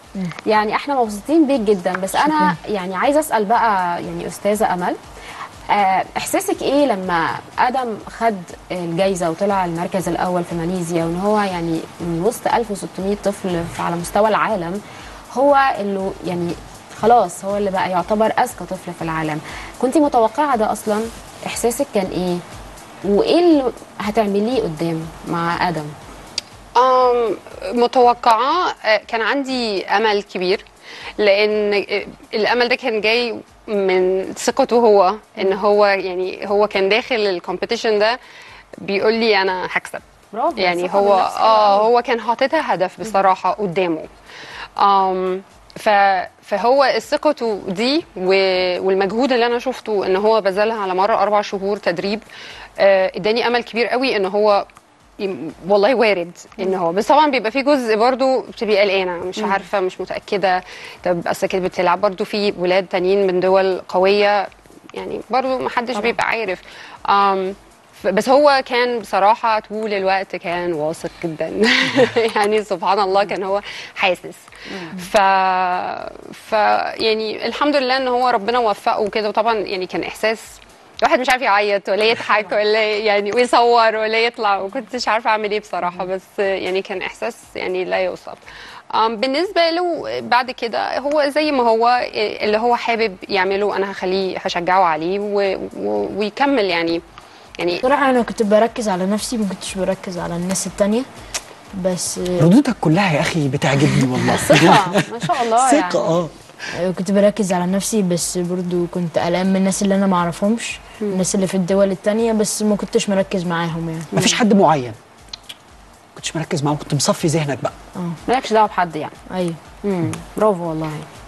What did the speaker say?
يعني احنا مبسوطين بيك جدا بس انا يعني عايزه اسال بقى يعني استاذه امل آه، احساسك ايه لما ادم خد الجايزه وطلع المركز الاول في ماليزيا وان هو يعني من وسط 1600 طفل في- على مستوى العالم هو اللي يعني خلاص هو اللي بقى يعتبر اذكى طفل في العالم كنت متوقعه ده اصلا احساسك كان ايه وايه اللي هتعمليه قدام مع ادم أم متوقعة آه، كان عندي أمل كبير لأن آه، الأمل ده كان جاي من ثقته هو إن هو يعني هو كان داخل الكومبيتيشن ده بيقول لي أنا هكسب برافو يعني ثقة هو بالنفس اه حلوة أوي. هو كان حاططها هدف بصراحه قدامه um, ف فهو ثقته دي و- والمجهود اللي انا شفته ان هو بذلها على مر اربع شهور تدريب آه، اداني امل كبير قوي ان هو يم- والله وارد ان هو بس طبعا بيبقى في جزء برضو بتبقي قلقانه مش عارفه مش متاكده طب اصل كده بتلعب برضو في ولاد تانيين من دول قويه يعني برضو ما حدش بيبقى عارف um, ف- بس هو كان بصراحة طول الوقت كان واثق جدا يعني سبحان الله كان هو حاسس ف... ف يعني الحمد لله ان هو ربنا وفقه وكده وطبعا يعني كان احساس الواحد مش عارف يعيط ولا يضحك ولا يعني ويصور ولا يطلع وكنتش عارفه اعمل ايه بصراحه بس يعني كان احساس يعني لا يوصف أم، بالنسبه له بعد كده هو زي ما هو اللي هو حابب يعمله انا هخليه هشجعه عليه و... و... ويكمل يعني يعني بصراحة أنا كنت بركز على نفسي ما كنتش بركز على الناس التانية بس ردودك كلها يا اخي بتعجبني والله ثقة ما شاء الله يعني ثقه اه آه، كنت بركز على نفسي بس برضو كنت قلقان من الناس اللي أنا ما أعرفهمش الناس اللي في الدول التانية بس ما كنتش مركز معاهم يعني مفيش حد معين كنتش مركز معاهم كنت مصفي ذهنك بقى مالكش دعوه بحد يعني أيوه امم برافو والله